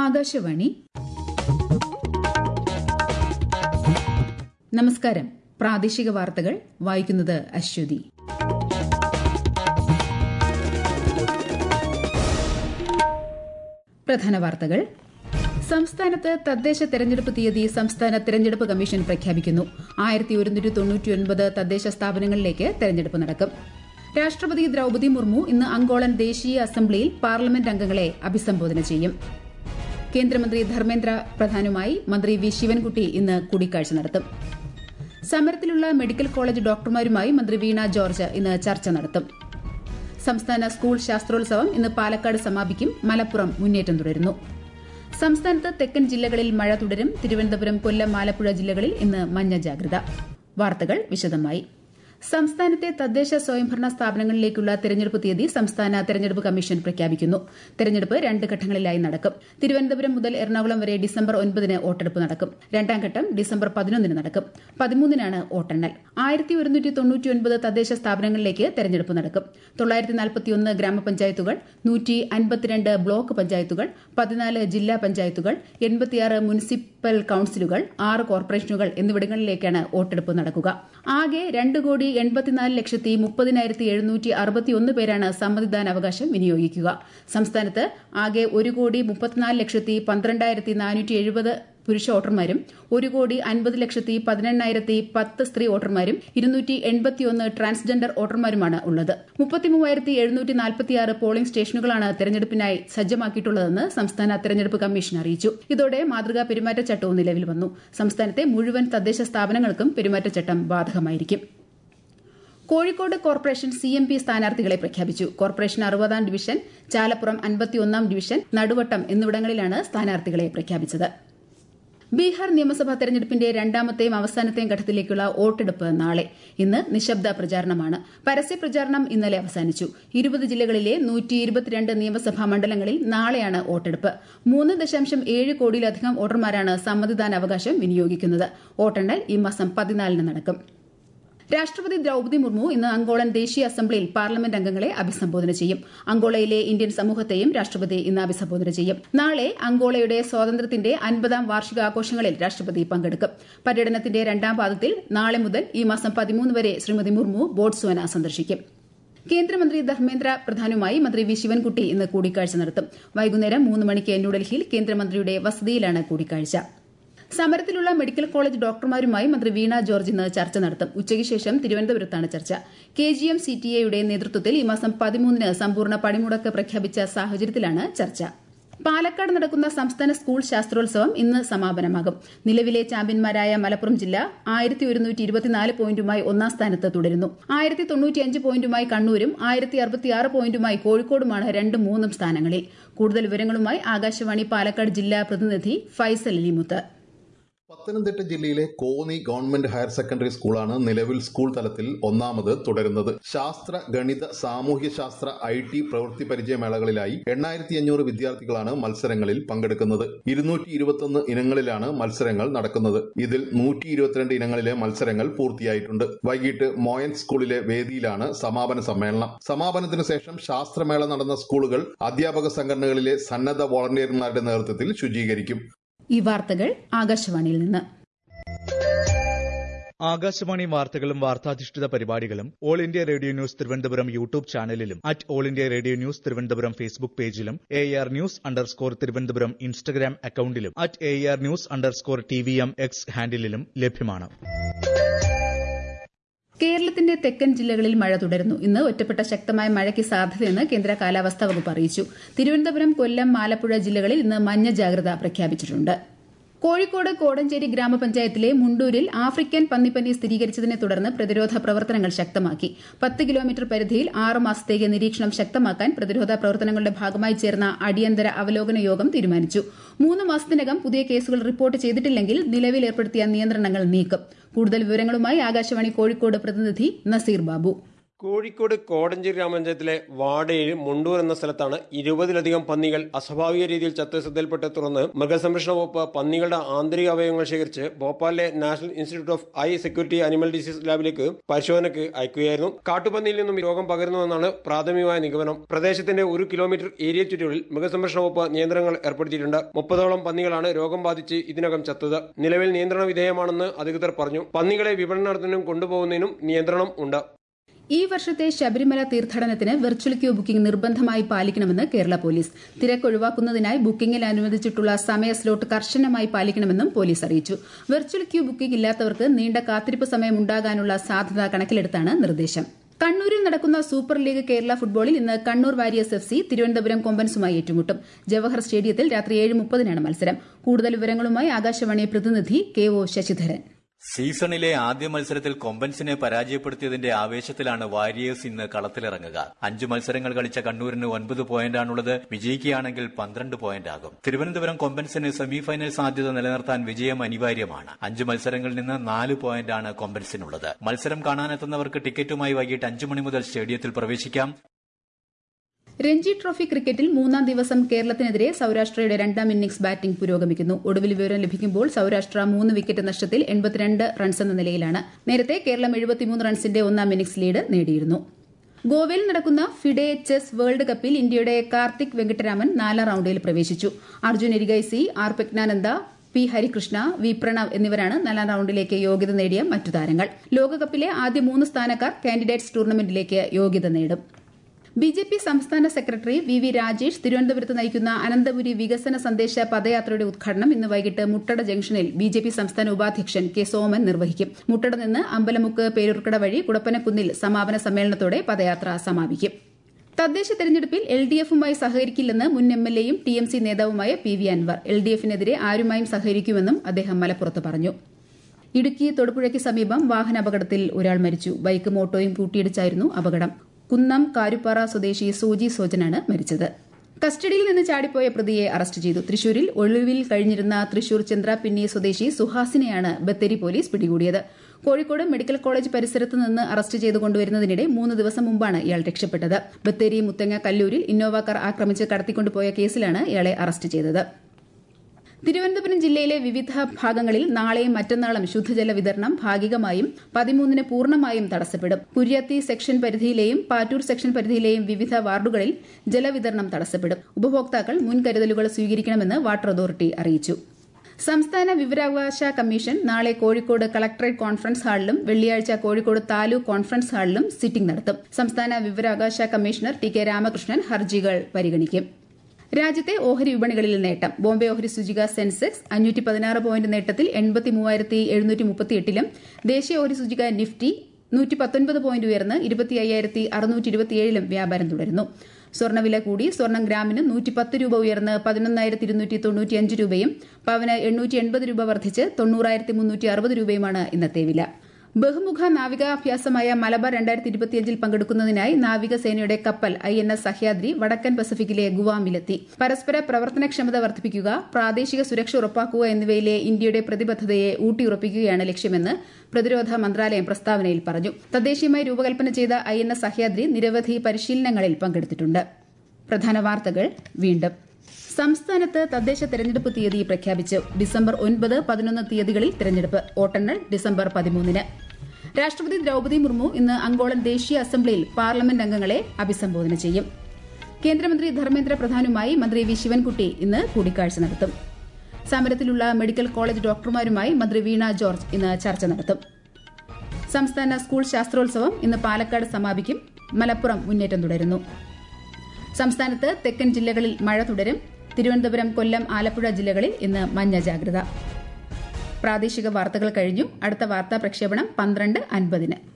ആകാശവാണി നമസ്കാരം പ്രാദേശിക വാർത്തകൾ വായിക്കുന്നത് അശ്വതി പ്രധാന വാർത്തകൾ സംസ്ഥാനത്ത് തദ്ദേശ തെരഞ്ഞെടുപ്പ് തീയതി സംസ്ഥാന തെരഞ്ഞെടുപ്പ് കമ്മീഷൻ പ്രഖ്യാപിക്കുന്നു ആയിരത്തി ഒരുന്നൂറ്റി തൊണ്ണൂറ്റിയൊൻപത് തദ്ദേശ സ്ഥാപനങ്ങളിലേക്ക് തെരഞ്ഞെടുപ്പ് നടക്കും രാഷ്ട്രപതി ദ്രൌപതി മുർമു ഇന്ന് അങ്കോളൻ ദേശീയ അസംബ്ലിയിൽ പാർലമെന്റ് അംഗങ്ങളെ അഭിസംബോധന ചെയ്യും കേന്ദ്രമന്ത്രി ധർമ്മേന്ദ്ര പ്രധാനുമായി മന്ത്രി വി ശിവൻകുട്ടി ഇന്ന് കൂടിക്കാഴ്ച നടത്തും സമരത്തിലുള്ള മെഡിക്കൽ കോളേജ് ഡോക്ടർമാരുമായി മന്ത്രി വീണ ജോർജ് ഇന്ന് ചർച്ച നടത്തും സംസ്ഥാന സ്കൂൾ ശാസ്ത്രോത്സവം ഇന്ന് പാലക്കാട് സമാപിക്കും മലപ്പുറം മുന്നേറ്റം തുടരുന്നു സംസ്ഥാനത്ത് തെക്കൻ ജില്ലകളിൽ മഴ തുടരും തിരുവനന്തപുരം കൊല്ലം ആലപ്പുഴ ജില്ലകളിൽ ഇന്ന് മഞ്ഞ ജാഗ്രത വാർത്തകൾ വിശദമായി സംസ്ഥാനത്തെ തദ്ദേശ സ്വയംഭരണ സ്ഥാപനങ്ങളിലേക്കുള്ള തെരഞ്ഞെടുപ്പ് തീയതി സംസ്ഥാന തെരഞ്ഞെടുപ്പ് കമ്മീഷൻ പ്രഖ്യാപിക്കുന്നു തെരഞ്ഞെടുപ്പ് രണ്ട് ഘട്ടങ്ങളിലായി നടക്കും തിരുവനന്തപുരം മുതൽ എറണാകുളം വരെ ഡിസംബർ ഒൻപതിന് വോട്ടെടുപ്പ് നടക്കും രണ്ടാം ഘട്ടം ഡിസംബർ പതിനൊന്നിന് നടക്കും പതിമൂന്നിനാണ് വോട്ടെണ്ണൽ ആയിരത്തി ഒരുന്നൂറ്റി തൊണ്ണൂറ്റിയൊൻപത് തദ്ദേശ സ്ഥാപനങ്ങളിലേക്ക് തെരഞ്ഞെടുപ്പ് നടക്കും തൊള്ളായിരത്തി നാൽപ്പത്തിയൊന്ന് ഗ്രാമപഞ്ചായത്തുകൾ നൂറ്റി അൻപത്തിരണ്ട് ബ്ലോക്ക് പഞ്ചായത്തുകൾ പതിനാല് ജില്ലാ പഞ്ചായത്തുകൾ എൺപത്തിയാറ് മുനിസിപ്പൽ കൌൺസിലുകൾ ആറ് കോർപ്പറേഷനുകൾ എന്നിവിടങ്ങളിലേക്കാണ് വോട്ടെടുപ്പ് നടക്കുക ആകെ രണ്ട് കോടി എൺപത്തിനാല് ലക്ഷത്തി മുപ്പതിനായിരത്തി എഴുന്നൂറ്റി അറുപത്തിയൊന്ന് പേരാണ് സമ്മതിദാനാവകാശം വിനിയോഗിക്കുക സംസ്ഥാനത്ത് ആകെ ഒരു കോടി മുപ്പത്തിനാല് ലക്ഷത്തി പന്ത്രണ്ടായിരത്തി നാനൂറ്റി എഴുപത് പുരുഷ വോട്ടർമാരും ഒരു കോടി അൻപത് ലക്ഷത്തി പതിനെണ്ണായിരത്തി പത്ത് സ്ത്രീ വോട്ടർമാരും ഇരുന്നൂറ്റി എൺപത്തിയൊന്ന് ട്രാൻസ്ജെൻഡർ വോട്ടർമാരുമാണ് ഉള്ളത് മുപ്പത്തിമൂവായിരത്തി എഴുന്നൂറ്റി നാൽപ്പത്തിയാറ് പോളിംഗ് സ്റ്റേഷനുകളാണ് തെരഞ്ഞെടുപ്പിനായി സജ്ജമാക്കിയിട്ടുള്ളതെന്ന് സംസ്ഥാന തെരഞ്ഞെടുപ്പ് കമ്മീഷൻ അറിയിച്ചു ഇതോടെ മാതൃകാ പെരുമാറ്റച്ചട്ടവും നിലവിൽ വന്നു സംസ്ഥാനത്തെ മുഴുവൻ തദ്ദേശ സ്ഥാപനങ്ങൾക്കും പെരുമാറ്റച്ചട്ടം ബാധകമായിരിക്കും Kozhikode corporation C M P സ്ഥാനാർത്ഥികളെ പ്രഖ്യാപിച്ചു കോർപ്പറേഷൻ അറുപതാം ഡിവിഷൻ ചാലപ്പുറം അൻപത്തിയൊന്നാം ഡിവിഷൻ നടുവട്ടം എന്നിവിടങ്ങളിലാണ് സ്ഥാനാർത്ഥികളെ പ്രഖ്യാപിച്ചത് ബീഹാർ നിയമസഭാ തെരഞ്ഞെടുപ്പിന്റെ രണ്ടാമത്തെയും അവസാനത്തെയും ഘട്ടത്തിലേക്കുള്ള വോട്ടെടുപ്പ് നാളെ ഇന്ന് നിശബ്ദ പ്രചാരണമാണ് പരസ്യ പ്രചാരണം ഇന്നലെ അവസാനിച്ചു ഇരുപത് ജില്ലകളിലെ നൂറ്റി ഇരുപത്തിരണ്ട് നിയമസഭാ മണ്ഡലങ്ങളിൽ നാളെയാണ് വോട്ടെടുപ്പ് മൂന്ന് ദശാംശം ഏഴ് കോടിയിലധികം വോട്ടർമാരാണ് സമ്മതിദാനാവകാശം വിനിയോഗിക്കുന്നത് വോട്ടെണ്ണൽ ഈ മാസം പതിനാലിന് നടക്കും രാഷ്ട്രപതി ദ്രൌപതി മുർമു ഇന്ന് അങ്കോളൻ ദേശീയ അസംബ്ലിയിൽ പാർലമെന്റ് അംഗങ്ങളെ അഭിസംബോധന ചെയ്യും അങ്കോളയിലെ ഇന്ത്യൻ സമൂഹത്തെയും രാഷ്ട്രപതി ഇന്ന് അഭിസംബോധന ചെയ്യും നാളെ അങ്കോളയുടെ സ്വാതന്ത്ര്യത്തിന്റെ അൻപതാം വാർഷികാഘോഷങ്ങളിൽ രാഷ്ട്രപതി പങ്കെടുക്കും പര്യടനത്തിന്റെ രണ്ടാം പാദത്തിൽ നാളെ മുതൽ ഈ മാസം പതിമൂന്ന് വരെ ശ്രീമതി മുർമു ബോട്സ്വാന സന്ദർശിക്കും കേന്ദ്രമന്ത്രി ധർമ്മേന്ദ്ര പ്രധാനുമായി മന്ത്രി വി ശിവൻകുട്ടി ഇന്ന് കൂടിക്കാഴ്ച നടത്തും വൈകുന്നേരം മൂന്ന് മണിക്ക് ന്യൂഡൽഹിയിൽ കേന്ദ്രമന്ത്രിയുടെ വസതിയിലാണ് കൂടിക്കാഴ്ച സമരത്തിലുള്ള മെഡിക്കൽ കോളേജ് ഡോക്ടർമാരുമായി മന്ത്രി വീണ ജോർജ് ഇന്ന് ചർച്ച നടത്തും ഉച്ചയ്ക്ക് ശേഷം തിരുവനന്തപുരത്താണ് ചർച്ച K G M C T എയുടെ നേതൃത്വത്തിൽ ഈ മാസം പതിമൂന്നിന് സമ്പൂർണ്ണ പണിമുടക്ക് പ്രഖ്യാപിച്ച സാഹചര്യത്തിലാണ് ചർച്ച പാലക്കാട് നടക്കുന്ന സംസ്ഥാന സ്കൂൾ ശാസ്ത്രോത്സവം ഇന്ന് സമാപനമാകും നിലവിലെ ചാമ്പ്യന്മാരായ മലപ്പുറം ജില്ല ആയിരത്തി ഒരുന്നൂറ്റി ഇരുപത്തിനാല് പോയിന്റുമായി ഒന്നാം സ്ഥാനത്ത് തുടരുന്നു ആയിരത്തി തൊണ്ണൂറ്റിയഞ്ച് പോയിന്റുമായി കണ്ണൂരും ആയിരത്തി അറുപത്തിയാറ് പോയിന്റുമായി കോഴിക്കോടുമാണ് രണ്ടും മൂന്നും സ്ഥാനങ്ങളിൽ കൂടുതൽ വിവരങ്ങളുമായി ആകാശവാണി പാലക്കാട് ജില്ലാ പ്രതിനിധി ഫൈസൽ അലിമുത്ത് പത്തനംതിട്ട ജില്ലയിലെ കോന്നി ഗവൺമെന്റ് ഹയർ സെക്കൻഡറി സ്കൂളാണ് നിലവിൽ സ്കൂൾ തലത്തിൽ ഒന്നാമത് തുടരുന്നത് ശാസ്ത്ര ഗണിത സാമൂഹ്യ ശാസ്ത്ര ഐ ടി പ്രവൃത്തി പരിചയമേളകളിലായി എണ്ണായിരത്തി അഞ്ഞൂറ് വിദ്യാർത്ഥികളാണ് മത്സരങ്ങളിൽ പങ്കെടുക്കുന്നത് ഇരുന്നൂറ്റി ഇരുപത്തൊന്ന് ഇനങ്ങളിലാണ് മത്സരങ്ങൾ നടക്കുന്നത് ഇതിൽ നൂറ്റി ഇരുപത്തിരണ്ട് ഇനങ്ങളിലെ മത്സരങ്ങൾ പൂർത്തിയായിട്ടുണ്ട് വൈകിട്ട് മോയൻ സ്കൂളിലെ വേദിയിലാണ് സമാപന സമ്മേളനം സമാപനത്തിന് ശേഷം ശാസ്ത്രമേള നടന്ന സ്കൂളുകൾ അധ്യാപക സംഘടനകളിലെ സന്നദ്ധ വോളണ്ടിയർമാരുടെ നേതൃത്വത്തിൽ ശുചീകരിക്കും ഈ വാർത്തകൾ ആകാശവാണിയിൽ നിന്ന് ആകാശവാണി വാർത്തകളും വാർത്താധിഷ്ഠിത പരിപാടികളും all India radio news Thiruvananthapuram YouTube ചാനലിലും at all India radio news Thiruvananthapuram Facebook പേജിലും A R news underscore Thiruvananthapuram Instagram അക്കൌണ്ടിലും at A R news underscore T V M X ഹാൻഡിലും ലഭ്യമാണ് കേരളത്തിന്റെ തെക്കൻ ജില്ലകളിൽ മഴ തുടരുന്നു ഇന്ന് ഒറ്റപ്പെട്ട ശക്തമായ മഴയ്ക്ക് സാധ്യതയെന്ന് കേന്ദ്ര കാലാവസ്ഥാ വകുപ്പ് അറിയിച്ചു തിരുവനന്തപുരം കൊല്ലം ആലപ്പുഴ ജില്ലകളിൽ ഇന്ന് മഞ്ഞ ജാഗ്രത പ്രഖ്യാപിച്ചിട്ടുണ്ട് കോഴിക്കോട് കോടഞ്ചേരി ഗ്രാമപഞ്ചായത്തിലെ മുണ്ടൂരിൽ ആഫ്രിക്കൻ പന്നിപ്പനി സ്ഥിരീകരിച്ചതിനെ തുടർന്ന് പ്രതിരോധ പ്രവർത്തനങ്ങൾ ശക്തമാക്കി പത്ത് കിലോമീറ്റർ പരിധിയിൽ ആറ് മാസത്തേക്ക് നിരീക്ഷണം ശക്തമാക്കാൻ പ്രതിരോധ പ്രവർത്തനങ്ങളുടെ ഭാഗമായി ചേർന്ന അടിയന്തര അവലോകന യോഗം തീരുമാനിച്ചു മൂന്ന് മാസത്തിനകം പുതിയ കേസുകൾ റിപ്പോർട്ട് ചെയ്തിട്ടില്ലെങ്കിൽ നിലവിൽ ഏർപ്പെടുത്തിയ നിയന്ത്രണങ്ങൾ നീക്കും കൂടുതൽ വിവരങ്ങളുമായി ആകാശവാണി കോഴിക്കോട് പ്രതിനിധി നസീർ ബാബു കോഴിക്കോട് കോടഞ്ചേരി ഗ്രാമപഞ്ചായത്തിലെ വാടയിൽ മുണ്ടൂർ എന്ന സ്ഥലത്താണ് ഇരുപതിലധികം പന്നികൾ അസ്വാഭാവിക രീതിയിൽ ചത്ത് ശ്രദ്ധയിൽപ്പെട്ടെ തുടർന്ന് മൃഗസംരക്ഷണ വകുപ്പ് പന്നികളുടെ ആന്തരിക അവയവങ്ങൾ ശേഖരിച്ച് ഭോപ്പാലിലെ national institute of high security animal disease ലാബിലേക്ക് പരിശോധനയ്ക്ക് അയക്കുകയായിരുന്നു കാട്ടുപന്നിയിൽ നിന്നും ഈ രോഗം പകരുന്നുവെന്നാണ് പ്രാഥമികമായ നിഗമനം പ്രദേശത്തിന്റെ ഒരു കിലോമീറ്റർ ഏരിയ ചുറ്റുകളിൽ മൃഗസംരക്ഷണ വകുപ്പ് നിയന്ത്രണങ്ങൾ ഏർപ്പെടുത്തിയിട്ടുണ്ട് മുപ്പതോളം പന്നികളാണ് രോഗം ബാധിച്ച് ഇതിനകം ചത്തത് നിലവിൽ നിയന്ത്രണ വിധേയമാണെന്ന് അധികൃതർ പറഞ്ഞു പന്നികളെ വിപണനത്തിനും കൊണ്ടുപോകുന്നതിനും നിയന്ത്രണം ഉണ്ട് ഈ വർഷത്തെ ശബരിമല തീർത്ഥാടനത്തിന് വെർച്വൽ ക്യൂ ബുക്കിംഗ് നിർബന്ധമായി പാലിക്കണമെന്ന് കേരള പോലീസ് തിരക്ക് ഒഴിവാക്കുന്നതിനായി ബുക്കിംഗിൽ അനുവദിച്ചിട്ടുള്ള സമയ സ്ലോട്ട് കർശനമായി പാലിക്കണമെന്നും പോലീസ് അറിയിച്ചു വെർച്വൽ ക്യൂ ബുക്കിംഗ് ഇല്ലാത്തവർക്ക് നീണ്ട കാത്തിരിപ്പ് സമയം ഉണ്ടാകാനുള്ള സാധ്യത കണക്കിലെടുത്താണ് നിർദ്ദേശം കണ്ണൂരിൽ നടക്കുന്ന സൂപ്പർ ലീഗ് കേരള ഫുട്ബോളിൽ ഇന്ന് Kannur Warriors F C Thiruvananthapuram കൊമ്പൻസുമായി ഏറ്റുമുട്ടും ജവഹർ സ്റ്റേഡിയത്തിൽ രാത്രി ഏഴ് മുപ്പതിനാണ് മത്സരം കൂടുതൽ വിവരങ്ങളുമായി ആകാശവാണി പ്രതിനിധി കെ ഒ ശശിധരൻ സീസണിലെ ആദ്യ മത്സരത്തിൽ കൊമ്പൻസിനെ പരാജയപ്പെടുത്തിയതിന്റെ ആവേശത്തിലാണ് വാരിയേഴ്സ് ഇന്ന് കളത്തിലിറങ്ങുക അഞ്ച് മത്സരങ്ങൾ കളിച്ച കണ്ണൂരിന് ഒൻപത് പോയിന്റാണുള്ളത് വിജയിക്കുകയാണെങ്കിൽ പന്ത്രണ്ട് പോയിന്റ് ആകും തിരുവനന്തപുരം കൊമ്പൻസിന് സെമിഫൈനൽ സാധ്യത നിലനിർത്താൻ വിജയം അനിവാര്യമാണ് അഞ്ച് മത്സരങ്ങളിൽ നിന്ന് നാല് പോയിന്റാണ് കൊമ്പൻസിനുള്ളത് മത്സരം കാണാനെത്തുന്നവർക്ക് ടിക്കറ്റുമായി വൈകിട്ട് അഞ്ചു മണി മുതൽ സ്റ്റേഡിയത്തിൽ പ്രവേശിക്കാം രഞ്ജി ട്രോഫി ക്രിക്കറ്റിൽ മൂന്നാം ദിവസം കേരളത്തിനെതിരെ സൌരാഷ്ട്രയുടെ രണ്ടാം ഇന്നിംഗ്സ് ബാറ്റിംഗ് പുരോഗമിക്കുന്നു ഒടുവിൽ വിവരം ലഭിക്കുമ്പോൾ സൌരാഷ്ട്ര മൂന്ന് വിക്കറ്റ് നഷ്ടത്തിൽ എൺപത്തിരണ്ട് റൺസ് എന്ന നിലയിലാണ് നേരത്തെ കേരളം എഴുപത്തിമൂന്ന് റൺസിന്റെ ഒന്നാം ഇന്നിംഗ്സ് ലീഡ് നേടിയിരുന്നു ഗോവയിൽ നടക്കുന്ന ഫിഡെ ചെസ് വേൾഡ് കപ്പിൽ ഇന്ത്യയുടെ കാർത്തിക് വെങ്കട്ടരാമൻ നാലാം റൌണ്ടിൽ പ്രവേശിച്ചു Arjun Erigaisi R Praggnanandhaa P Harikrishna V Pranav എന്നിവരാണ് നാലാം റൌണ്ടിലേക്ക് യോഗ്യത നേടിയ മറ്റു താരങ്ങൾ ലോകകപ്പിലെ ആദ്യ മൂന്ന് സ്ഥാനക്കാർ കാൻഡിഡേറ്റ്സ് ടൂർണമെന്റിലേക്ക് യോഗ്യത നേടും ബി ജെ പി സംസ്ഥാന സെക്രട്ടറി വി വി രാജേഷ് തിരുവനന്തപുരത്ത് നയിക്കുന്ന അനന്തപുരി വികസന സന്ദേശ പദയാത്രയുടെ ഉദ്ഘാടനം ഇന്ന് വൈകിട്ട് മുട്ടട ജംഗ്ഷനിൽ ബി ജെ പി സംസ്ഥാന ഉപാധ്യക്ഷൻ കെ സോമൻ നിർവഹിക്കും മുട്ടട നിന്ന് അമ്പലമുക്ക് പേരൂർക്കട വഴി കുടപ്പനക്കുന്നിൽ സമാപന സമ്മേളനത്തോടെ പദയാത്ര സമാപിക്കും തദ്ദേശ തെരഞ്ഞെടുപ്പിൽ എൽ ഡി എഫുമായി സഹകരിക്കില്ലെന്ന് മുൻ എം എൽ എയും ടി എം സി നേതാവുമായ P V Anvar L D എഫിനെതിരെ ആരുമായും സഹകരിക്കുമെന്നും അദ്ദേഹം മലപ്പുറത്ത് പറഞ്ഞു ഇടുക്കി തൊടുപുഴയ്ക്ക് സമീപം വാഹനാപകടത്തിൽ ഒരാൾ മരിച്ചു ബൈക്കും ഓട്ടോയും കൂട്ടിയിടിച്ചായിരുന്നു അപകടം കുന്നം കാരുപ്പാറ സ്വദേശി സോജി സോജനാണ് മരിച്ചത് കസ്റ്റഡിയിൽ നിന്ന് ചാടിപ്പോയ പ്രതിയെ അറസ്റ്റ് ചെയ്തു തൃശൂരിൽ ഒളിവിൽ കഴിഞ്ഞിരുന്ന തൃശൂർ ചന്ദ്രാപിന്നി സ്വദേശി സുഹാസിനെയാണ് ബത്തേരി പോലീസ് പിടികൂടിയത് കോഴിക്കോട് മെഡിക്കൽ കോളേജ് പരിസരത്ത് നിന്ന് അറസ്റ്റ് ചെയ്ത് കൊണ്ടുവരുന്നതിനിടെ മൂന്ന് ദിവസം മുമ്പാണ് ഇയാൾ രക്ഷപ്പെട്ടത് ബത്തേരി മുത്തങ്ങ കല്ലൂരിൽ ഇന്നോവ കാർ ആക്രമിച്ച് കടത്തിക്കൊണ്ടുപോയ കേസിലാണ് ഇയാളെ അറസ്റ്റ് ചെയ്തത് തിരുവനന്തപുരം ജില്ലയിലെ വിവിധ ഭാഗങ്ങളിൽ നാളെയും മറ്റന്നാളും ശുദ്ധജല വിതരണം ഭാഗികമായും പതിമൂന്നിന് പൂർണ്ണമായും തടസ്സപ്പെടും കുര്യത്തി സെക്ഷൻ പരിധിയിലെയും പാറ്റൂർ സെക്ഷൻ പരിധിയിലെയും വിവിധ വാർഡുകളിൽ ജലവിതരണം തടസ്സപ്പെടും ഉപഭോക്താക്കൾ മുൻകരുതലുകൾ സ്വീകരിക്കണമെന്ന് വാട്ടർ അതോറിറ്റി അറിയിച്ചു സംസ്ഥാന വിവരാവകാശ കമ്മീഷൻ നാളെ കോഴിക്കോട് കളക്ടറേറ്റ് കോൺഫറൻസ് ഹാളിലും വെള്ളിയാഴ്ച കോഴിക്കോട് താലൂക്ക് കോൺഫറൻസ് ഹാളിലും സിറ്റിംഗ് നടത്തും സംസ്ഥാന വിവരാവകാശ കമ്മീഷണർ ടി കെ രാമകൃഷ്ണൻ ഹർജികൾ പരിഗണിക്കും രാജ്യത്തെ ഓഹരി വിപണികളിൽ നേട്ടം ബോംബെ ഓഹരി സൂചിക സെൻസെക്സ് അഞ്ഞൂറ്റി പതിനാറ് പോയിന്റ് നേട്ടത്തിൽ എൺപത്തി മൂവായിരത്തി എഴുന്നൂറ്റി മുപ്പത്തിയെട്ടിലും ദേശീയ ഓഹരി സൂചിക നിഫ്റ്റി നൂറ്റി പത്തൊൻപത് പോയിന്റ് ഉയർന്ന് ഇരുപത്തി അയ്യായിരത്തി അറുന്നൂറ്റി ഇരുപത്തിയേഴിലും വ്യാപാരം തുടരുന്നു സ്വർണ്ണവില കൂടി സ്വർണ്ണം ഗ്രാമിന് നൂറ്റി പത്ത് രൂപ ഉയർന്ന് പതിനൊന്നായിരത്തി ഇരുന്നൂറ്റി തൊണ്ണൂറ്റിയഞ്ച് രൂപയും പവന് എണ്ണൂറ്റി എൺപത് രൂപ വർദ്ധിച്ച് തൊണ്ണൂറായിരത്തി മുന്നൂറ്റി അറുപത് രൂപയുമാണ് ഇന്നത്തെ വില ബഹുമുഖ നാവികാഭ്യാസമായ മലബാർ രണ്ടായിരത്തി ഇരുപത്തിയഞ്ചിൽ പങ്കെടുക്കുന്നതിനായി നാവികസേനയുടെ കപ്പൽ ഐ എൻ എസ് സഹ്യാദ്രി വടക്കൻ പസഫിക്കിലെ ഗുവാമിലെത്തി പരസ്പര പ്രവർത്തനക്ഷമത വർദ്ധിപ്പിക്കുക പ്രാദേശിക സുരക്ഷ ഉറപ്പാക്കുക എന്നിവയിലെ ഇന്ത്യയുടെ പ്രതിബദ്ധതയെ ഊട്ടിയുറപ്പിക്കുകയാണ് ലക്ഷ്യമെന്ന് പ്രതിരോധ മന്ത്രാലയം പ്രസ്താവനയിൽ പറഞ്ഞു തദ്ദേശീയമായി രൂപകൽപ്പന ചെയ്ത ഐ എൻ എസ് സഹ്യാദ്രി നിരവധി പരിശീലനങ്ങളിൽ പങ്കെടുത്തിട്ടുണ്ട് പ്രധാന വാർത്തകൾ വീണ്ടും സംസ്ഥാനത്ത് തദ്ദേശ തെരഞ്ഞെടുപ്പ് തീയതി പ്രഖ്യാപിച്ചു ഡിസംബർ ഒൻപത് പതിനൊന്ന് തീയതികളിൽ തെരഞ്ഞെടുപ്പ് വോട്ടെണ്ണൽ ഡിസംബർ പതിമൂന്നിന് രാഷ്ട്രപതി ദ്രൌപദി മുർമു ഇന്ന് അങ്കോളൻ ദേശീയ അസംബ്ലിയിൽ പാർലമെന്റ് അംഗങ്ങളെ അഭിസംബോധന ചെയ്യും കേന്ദ്രമന്ത്രി ധർമ്മേന്ദ്ര പ്രധാനുമായി മന്ത്രി വി ശിവൻകുട്ടി ഇന്ന് കൂടിക്കാഴ്ച നടത്തും സമരത്തിലുള്ള മെഡിക്കൽ കോളേജ് ഡോക്ടർമാരുമായി മന്ത്രി വീണ ജോർജ് ഇന്ന് ചർച്ച നടത്തും സംസ്ഥാന സ്കൂൾ ശാസ്ത്രോത്സവം ഇന്ന് പാലക്കാട് സമാപിക്കും മലപ്പുറം മുന്നേറ്റം തുടരുന്നു സംസ്ഥാനത്ത് തെക്കൻ ജില്ലകളിൽ മഴ തുടരും തിരുവനന്തപുരം കൊല്ലം ആലപ്പുഴ ജില്ലകളിൽ ഇന്ന് മഞ്ഞ ജാഗ്രത പ്രാദേശിക വാർത്തകൾ കഴിഞ്ഞു അടുത്ത വാർത്താ പ്രക്ഷേപണം പന്ത്രണ്ട് അൻപതിന്